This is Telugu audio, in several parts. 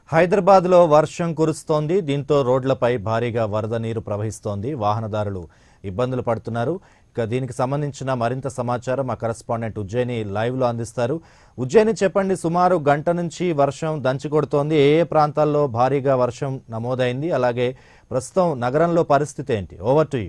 హైదరాబాద్లో వర్షం కురుస్తోంది దీంతో రోడ్లపై భారీగా వరద నీరు ప్రవహిస్తోంది వాహనదారులు ఇబ్బందులు పడుతున్నారు ఇక దీనికి సంబంధించిన మరింత సమాచారం మా కరెస్పాండెంట్ ఉజ్జయిని లైవ్లో అందిస్తారు ఉజ్జయిని చెప్పండి సుమారు గంట నుంచి వర్షం దంచికొడుతోంది ఏ ఏ ప్రాంతాల్లో భారీగా వర్షం నమోదైంది అలాగే ప్రస్తుతం నగరంలో పరిస్థితి ఏంటి over to you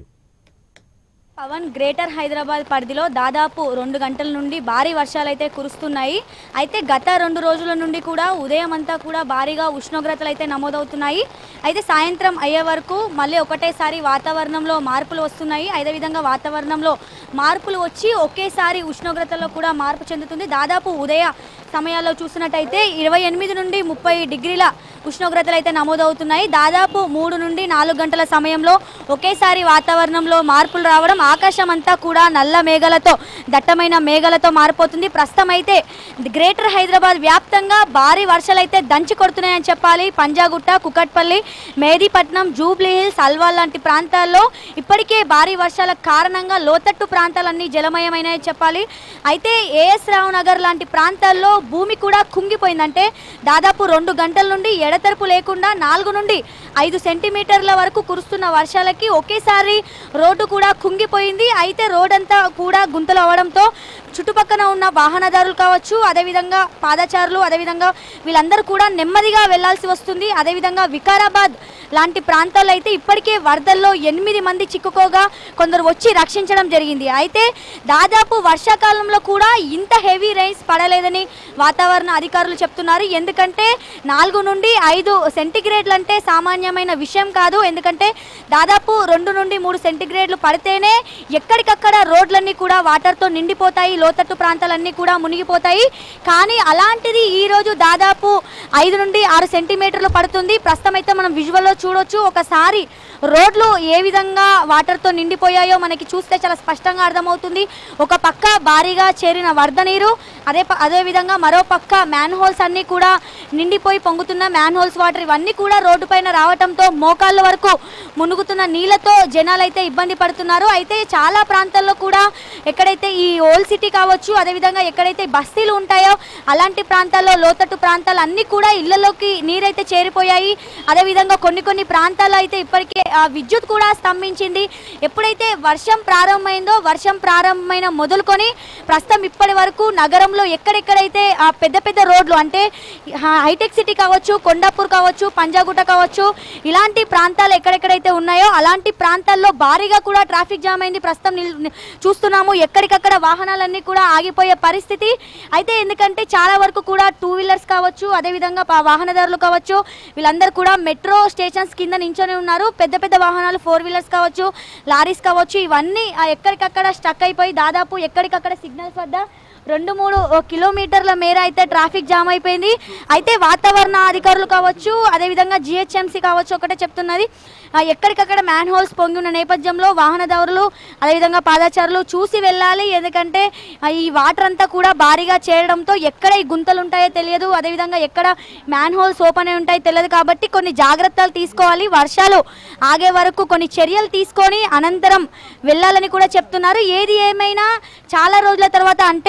Pavan greater Hyderabad పరిధిలో దాదాపు రెండు గంటల నుండి భారీ వర్షాలు అయితే కురుస్తున్నాయి అయితే గత రెండు రోజుల నుండి కూడా ఉదయం అంతా కూడా భారీగా ఉష్ణోగ్రతలు అయితే నమోదవుతున్నాయి అయితే సాయంత్రం అయ్యే వరకు మళ్ళీ ఒకటేసారి వాతావరణంలో మార్పులు వస్తున్నాయి అదేవిధంగా వాతావరణంలో మార్పులు వచ్చి ఒకేసారి ఉష్ణోగ్రతలో కూడా మార్పు చెందుతుంది దాదాపు ఉదయ సమయాల్లో చూసినట్టయితే ఇరవై ఎనిమిది నుండి ముప్పై డిగ్రీల ఉష్ణోగ్రతలు అయితే నమోదవుతున్నాయి దాదాపు మూడు నుండి నాలుగు గంటల సమయంలో ఒకేసారి వాతావరణంలో మార్పులు రావడం ఆకాశం అంతా కూడా నల్ల మేఘాలతో దట్టమైన మేఘాలతో మారిపోతుంది ప్రస్తుతం అయితే గ్రేటర్ హైదరాబాద్ వ్యాప్తంగా భారీ వర్షాలు అయితే దంచి కొడుతున్నాయని చెప్పాలి పంజాగుట్ట కుకట్పల్లి మేదీపట్నం జూబ్లీ హిల్స్ అల్వాల్ లాంటి ప్రాంతాల్లో ఇప్పటికే భారీ వర్షాల కారణంగా లోతట్టు ప్రాంతాలన్నీ జలమయమైనాయని చెప్పాలి అయితే ఏఎస్ రావు నగర్ లాంటి ప్రాంతాల్లో భూమి కూడా కుంగిపోయిందంటే దాదాపు రెండు గంటల నుండి ఎడతెరపు లేకుండా నాలుగు నుండి ఐదు సెంటీమీటర్ల వరకు కురుస్తున్న వర్షాలకి ఒకేసారి రోడ్డు కూడా కుంగిపోయింది అయితే రోడ్ అంతా కూడా గుంతలు అవ్వడంతో చుట్టుపక్కన ఉన్న వాహనదారులు కావచ్చు అదేవిధంగా పాదచారులు అదేవిధంగా వీళ్ళందరూ కూడా నెమ్మదిగా వెళ్లాల్సి వస్తుంది అదేవిధంగా వికారాబాద్ లాంటి ప్రాంతాల్లో అయితే ఇప్పటికే వరదల్లో ఎనిమిది మంది చిక్కుకోగా కొందరు వచ్చి రక్షించడం జరిగింది అయితే దాదాపు వర్షాకాలంలో కూడా ఇంత హెవీ రైన్స్ పడలేదని వాతావరణ అధికారులు చెప్తున్నారు ఎందుకంటే నాలుగు నుండి ఐదు సెంటిగ్రేడ్లు అంటే సామాన్యమైన విషయం కాదు ఎందుకంటే దాదాపు రెండు నుండి మూడు సెంటిగ్రేడ్లు పడితేనే ఎక్కడికక్కడ రోడ్లన్నీ కూడా వాటర్తో నిండిపోతాయి లోతట్టు ప్రాంతాలన్నీ కూడా మునిగిపోతాయి కానీ అలాంటిది ఈరోజు దాదాపు ఐదు నుండి ఆరు సెంటీమీటర్లు పడుతుంది ప్రస్తుతం అయితే మనం విజువల్లో చూడొచ్చు ఒకసారి రోడ్లు ఏ విధంగా వాటర్తో నిండిపోయాయో మనకి చూస్తే చాలా స్పష్టంగా అర్థమవుతుంది ఒక పక్క భారీగా చేరిన వరద నీరు అదే ప- అదే విధంగా మరో పక్క మ్యాన్ హోల్స్ అన్నీ కూడా నిండిపోయి పొంగుతున్న మ్యాన్ హోల్స్ వాటర్ ఇవన్నీ కూడా రోడ్డు పైన రావడంతో మోకాళ్ళ వరకు మునుగుతున్న నీళ్లతో జనాలు అయితే ఇబ్బంది పడుతున్నారు అయితే చాలా ప్రాంతాల్లో కూడా ఎక్కడైతే ఈ ఓల్డ్ సిటీ కావచ్చు అదేవిధంగా ఎక్కడైతే బస్తీలు ఉంటాయో అలాంటి ప్రాంతాల్లో లోతట్టు ప్రాంతాలు అన్నీ కూడా ఇళ్లలోకి నీరైతే చేరిపోయాయి అదేవిధంగా కొన్ని కొన్ని ప్రాంతాల్లో అయితే ఇప్పటికే ఆ, విద్యుత్ కూడా స్తంభించింది ఎప్పుడైతే వర్షం ప్రారంభమైందో వర్షం ప్రారంభమైన మొదలుకొని ప్రస్తుతం ఇప్పటి వరకు నగరంలో ఎక్కడెక్కడైతే ఆ పెద్ద పెద్ద రోడ్లు అంటే హ- హైటెక్ సిటీ కావచ్చు కొండాపూర్ కావచ్చు పంజాగుట్ట కావచ్చు ఇలాంటి ప్రాంతాలు ఎక్కడెక్కడైతే ఉన్నాయో అలాంటి ప్రాంతాల్లో భారీగా కూడా ట్రాఫిక్ జామ్ అయింది ప్రస్తుతం నిల్- ని- చూస్తున్నాము ఎక్కడికక్కడ వాహనాలన్నీ కూడా ఆగిపోయే పరిస్థితి అయితే ఎందుకంటే చాలా వరకు కూడా టూ వీలర్స్ కావచ్చు అదేవిధంగా పా- వాహనదారులు కావచ్చు వీళ్ళందరూ కూడా మెట్రో స్టేషన్స్ కింద నించొని ఉన్నారు పెద్ద పెద్ద వాహనాలు ఫోర్ వీలర్స్ కావచ్చు లారీస్ కావచ్చు ఇవన్నీ ఆ ఎక్కడికక్కడ స్టక్ అయిపోయి దాదాపు ఎక్కడికక్కడ సిగ్నల్స్ వద్ద రెండు మూడు ఓ కిలోమీటర్ల మేర అయితే ట్రాఫిక్ జామ్ అయిపోయింది అయితే వాతావరణ అధికారులు కావచ్చు అదేవిధంగా జిహెచ్ఎంసీ కావచ్చు ఒకటే చెప్తున్నది ఆ, ఎక్కడికక్కడ మ్యాన్ హోల్స్ పొంగి ఉన్న నేపథ్యంలో వాహనదారులు అదేవిధంగా పాదచారులు చూసి వెళ్ళాలి ఎందుకంటే ఆ, ఈ వాటర్ అంతా కూడా భారీగా చేరడంతో ఎక్కడ ఈ గుంతలు ఉంటాయో తెలియదు అదేవిధంగా ఎక్కడ మ్యాన్ హోల్స్ ఓపెన్ అయి ఉంటాయో తెలియదు కాబట్టి కొన్ని జాగ్రత్తలు తీసుకోవాలి వర్షాలు ఆగే వరకు కొన్ని చర్యలు తీసుకొని అనంతరం వెళ్ళాలని కూడా చెప్తున్నారు ఏది ఏమైనా చాలా రోజుల తర్వాత అంటే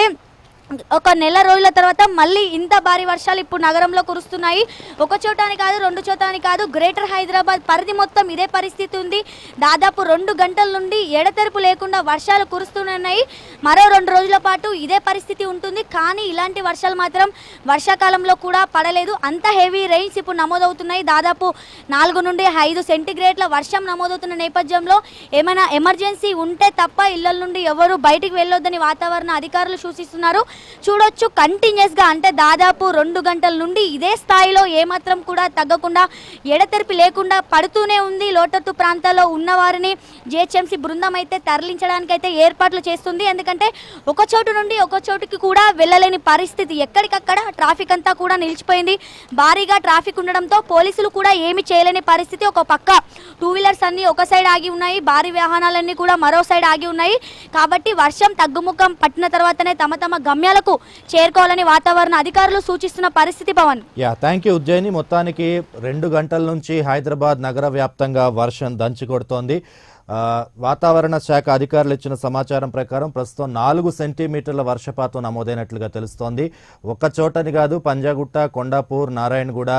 ఒక నెల రోజుల తర్వాత మళ్ళీ ఇంత భారీ వర్షాలు ఇప్పుడు నగరంలో కురుస్తున్నాయి ఒక చోట అని కాదు రెండు చోట అని కాదు గ్రేటర్ హైదరాబాద్ పరిధి మొత్తం ఇదే పరిస్థితి ఉంది దాదాపు రెండు గంటల నుండి ఎడతెరపు లేకుండా వర్షాలు కురుస్తున్నాయి మరో రెండు రోజుల పాటు ఇదే పరిస్థితి ఉంటుంది కానీ ఇలాంటి వర్షాలు మాత్రం వర్షాకాలంలో కూడా పడలేదు అంత హెవీ రెయిన్స్ ఇప్పుడు నమోదవుతున్నాయి దాదాపు నాలుగు నుండి ఐదు సెంటీగ్రేడ్ల వర్షం నమోదవుతున్న నేపథ్యంలో ఏమైనా ఎమర్జెన్సీ ఉంటే తప్ప ఇళ్ల నుండి ఎవరు బయటికి వెళ్ళొద్దని వాతావరణ అధికారులు సూచిస్తున్నారు చూడొచ్చు కంటిన్యూస్ గా అంటే దాదాపు రెండు గంటల నుండి ఇదే స్థాయిలో ఏమాత్రం కూడా తగ్గకుండా ఎడతెరిపి లేకుండా పడుతూనే ఉంది లోతట్టు ప్రాంతాల్లో ఉన్నవారిని జిహెచ్ఎంసీ బృందం అయితే తరలించడానికి అయితే ఏర్పాట్లు చేస్తుంది ఎందుకంటే ఒక చోటు నుండి ఒక చోటుకి కూడా వెళ్ళలేని పరిస్థితి ఎక్కడికక్కడ ట్రాఫిక్ అంతా కూడా నిలిచిపోయింది భారీగా ట్రాఫిక్ ఉండడంతో పోలీసులు కూడా ఏమి చేయలేని పరిస్థితి ఒక పక్క టూ వీలర్స్ అన్ని ఒక సైడ్ ఆగి ఉన్నాయి భారీ వాహనాలన్నీ కూడా మరో సైడ్ ఆగి ఉన్నాయి కాబట్టి వర్షం తగ్గుముఖం పట్టిన తర్వాతనే తమ తమ గమ్యాలకు చేరుకోవాలని వాతావరణ అధికారులు సూచిస్తున్న పరిస్థితి Pavan yeah thank you Ujjaini మొత్తానికి రెండు గంటల నుంచి హైదరాబాద్ నగర వ్యాప్తంగా వర్షం దంచికొడుతోంది ఆ, వాతావరణ శాఖ అధికారులు ఇచ్చిన సమాచారం ప్రకారం ప్రస్తుతం నాలుగు సెంటీమీటర్ల వర్షపాతం నమోదైనట్లుగా తెలుస్తోంది ఒక్క చోటని కాదు పంజాగుట్ట కొండాపూర్ నారాయణగూడ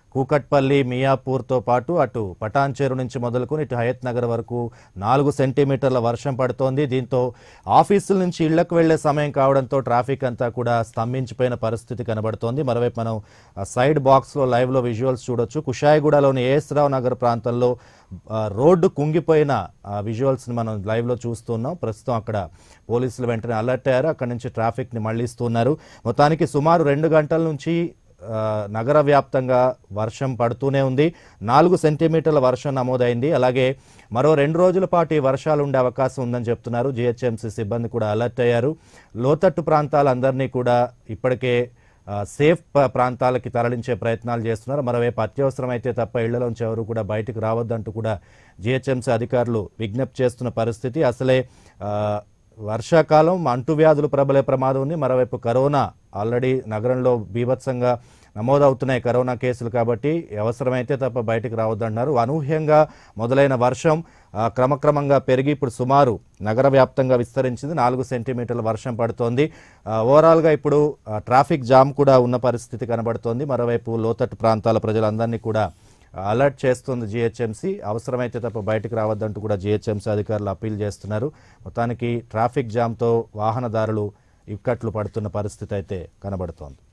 కూకట్పల్లి మియాపూర్తో పాటు అటు పటాన్చేరు నుంచి మొదలుకొని ఇటు హయత్ నగర్ వరకు నాలుగు సెంటీమీటర్ల వర్షం పడుతోంది దీంతో ఆఫీసుల నుంచి ఇళ్లకు వెళ్లే సమయం కావడంతో ట్రాఫిక్ అంతా కూడా స్తంభించిపోయిన పరిస్థితి కనబడుతోంది మరోవైపు మనం ఆ సైడ్ బాక్స్లో లైవ్లో విజువల్స్ చూడొచ్చు కుషాయిగూడలోని ఏఎస్ రావు నగర్ ప్రాంతంలో ఆ, రోడ్డు కుంగిపోయిన ఆ విజువల్స్ని మనం లైవ్లో చూస్తున్నాం ప్రస్తుతం అక్కడ పోలీసులు వెంటనే అలర్ట్ అయ్యారు అక్కడి నుంచి ట్రాఫిక్ని మళ్లిస్తున్నారు మొత్తానికి సుమారు రెండు గంటల నుంచి ఆ, నగర వ్యాప్తంగా వర్షం పడుతూనే ఉంది నాలుగు సెంటీమీటర్ల వర్షం నమోదైంది అలాగే మరో రెండు రోజుల పాటు ఈ వర్షాలు ఉండే అవకాశం ఉందని చెప్తున్నారు జిహెచ్ఎంసీ సిబ్బంది కూడా అలర్ట్ అయ్యారు లోతట్టు ప్రాంతాలందరినీ కూడా ఇప్పటికే ఆ, సేఫ్ ప- ప్రాంతాలకి తరలించే ప్రయత్నాలు చేస్తున్నారు మరోవైపు అత్యవసరమైతే తప్ప ఇళ్లలోంచి ఎవరు కూడా బయటకు రావద్దంటూ కూడా జిహెచ్ఎంసీ అధికారులు విజ్ఞప్తి చేస్తున్న పరిస్థితి అసలే ఆ, వర్షాకాలం అంటువ్యాధులు ప్రబలే ప్రమాదం ఉంది మరోవైపు కరోనా ఆల్రెడీ నగరంలో బీభత్సంగా నమోదవుతున్నాయి కరోనా కేసులు కాబట్టి అవసరమైతే తప్ప బయటకు రావద్దంటున్నారు అనూహ్యంగా మొదలైన వర్షం ఆ, క్రమక్రమంగా పెరిగి ఇప్పుడు సుమారు నగర వ్యాప్తంగా విస్తరించింది నాలుగు సెంటీమీటర్ల వర్షం పడుతోంది ఆ, ఓవరాల్గా ఇప్పుడు ఆ, ట్రాఫిక్ జామ్ కూడా ఉన్న పరిస్థితి కనబడుతోంది మరోవైపు లోతట్టు ప్రాంతాల ప్రజలందరినీ కూడా అలర్ట్ చేస్తుంది జిహెచ్ఎంసీ అవసరమైతే తప్ప బయటకు రావద్దంటూ కూడా జిహెచ్ఎంసీ అధికారులు అప్పీల్ చేస్తున్నారు మొత్తానికి ట్రాఫిక్ జామ్తో వాహనదారులు ఇక్కట్లు పడుతున్న పరిస్థితి అయితే కనబడుతోంది